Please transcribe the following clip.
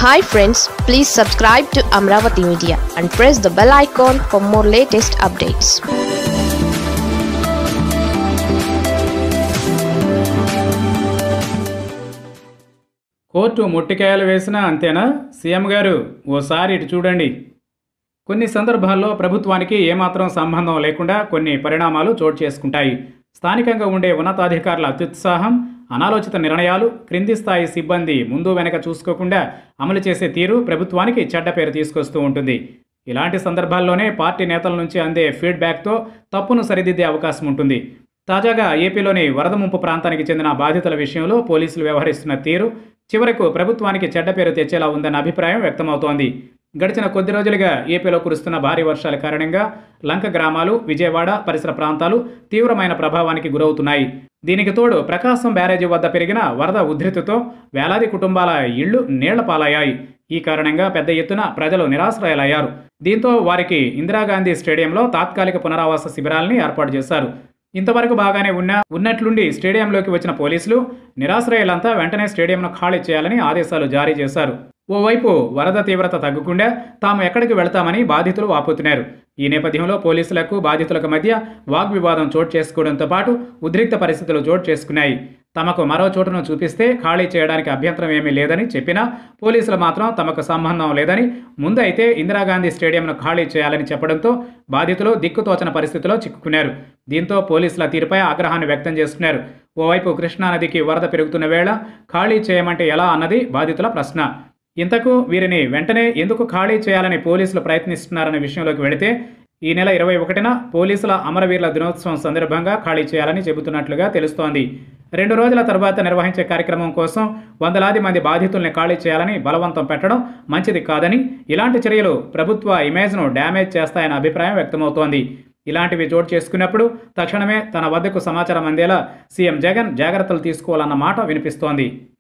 hi friends please subscribe to Amaravati media and press the bell icon for more latest updates court ముట్టికాయలు వేసినా అంతేనా CM గారు ఓసారి ఇటు చూడండి కొన్ని సందర్భాల్లో ప్రభుత్వానికి ఏమాత్రం సంబంధం లేకుండా కొన్ని పరిణామాలు చోటు చేసుకుంటాయి స్థానికంగా ఉండే ఉన్నతాధికారుల అత్యుత్సాహం అనాలోచిత నిర్ణయాలు క్రింది స్థాయి సిబ్బంది ముందు వెనక చూసుకోకుండా అమలు చేసే తీరు ప్రభుత్వానికి చెడ్డ పేరు తీసుకొస్తూ ఉంటుంది ఇలాంటి సందర్భాల్లోనే పార్టీ నేతల నుంచి అందే ఫీడ్బ్యాక్తో తప్పును సరిదిద్దే అవకాశం ఉంటుంది తాజాగా ఏపీలోని వరద ముంపు ప్రాంతానికి చెందిన బాధితుల విషయంలో పోలీసులు వ్యవహరిస్తున్న తీరు చివరకు ప్రభుత్వానికి చెడ్డ పేరు తెచ్చేలా ఉందన్న అభిప్రాయం వ్యక్తమవుతోంది గడిచిన కొద్ది రోజులుగా ఏపీలో కురుస్తున్న భారీ వర్షాల కారణంగా లంక గ్రామాలు విజయవాడ పరిసర ప్రాంతాలు తీవ్రమైన ప్రభావానికి గురవుతున్నాయి దీనికి తోడు ప్రకాశం బ్యారేజీ వద్ద పెరిగిన వరద ఉధృతితో వేలాది కుటుంబాల ఇళ్లు నీళ్ల పాలయ్యాయి ఈ కారణంగా పెద్ద ఎత్తున ప్రజలు నిరాశ్రయాలయ్యారు దీంతో వారికి ఇందిరాగాంధీ స్టేడియంలో తాత్కాలిక పునరావాస శిబిరాల్ని ఏర్పాటు చేశారు ఇంతవరకు బాగానే ఉన్న ఉన్నట్లుండి స్టేడియంలోకి వచ్చిన పోలీసులు నిరాశ్రయులంతా వెంటనే స్టేడియంను ఖాళీ చేయాలని ఆదేశాలు జారీ చేశారు ఓవైపు వరద తీవ్రత తగ్గకుండా తాము ఎక్కడికి వెళతామని బాధితులు వాపోతున్నారు ఈ నేపథ్యంలో పోలీసులకు బాధితులకు మధ్య వాగ్వివాదం చోటు చేసుకోవడంతో పాటు ఉద్రిక్త పరిస్థితులు చోటు చేసుకున్నాయి తమకు మరో చోటును చూపిస్తే ఖాళీ చేయడానికి అభ్యంతరం ఏమీ లేదని చెప్పినా పోలీసులు మాత్రం తమకు సంబంధం లేదని ముందైతే ఇందిరాగాంధీ స్టేడియంను ఖాళీ చేయాలని చెప్పడంతో బాధితులు దిక్కుతోచన పరిస్థితిలో చిక్కుకున్నారు దీంతో పోలీసుల తీరుపై ఆగ్రహాన్ని వ్యక్తం చేస్తున్నారు ఓవైపు కృష్ణానదికి వరద పెరుగుతున్న వేళ ఖాళీ చేయమంటే ఎలా అన్నది బాధితుల ప్రశ్న ఇంతకు వీరిని వెంటనే ఎందుకు ఖాళీ చేయాలని పోలీసులు ప్రయత్నిస్తున్నారనే విషయంలోకి వెళితే ఈ నెల ఇరవై ఒకటిన పోలీసుల అమరవీరుల దినోత్సవం సందర్భంగా ఖాళీ చేయాలని చెబుతున్నట్లుగా తెలుస్తోంది రెండు రోజుల తర్వాత నిర్వహించే కార్యక్రమం కోసం వందలాది మంది బాధితుల్ని ఖాళీ చేయాలని బలవంతం పెట్టడం మంచిది కాదని ఇలాంటి చర్యలు ప్రభుత్వ ఇమేజ్ను డ్యామేజ్ చేస్తాయన్న అభిప్రాయం వ్యక్తమవుతోంది ఇలాంటివి చోటు చేసుకున్నప్పుడు తక్షణమే తన వద్దకు సమాచారం అందేలా సీఎం జగన్ జాగ్రత్తలు తీసుకోవాలన్న మాట వినిపిస్తోంది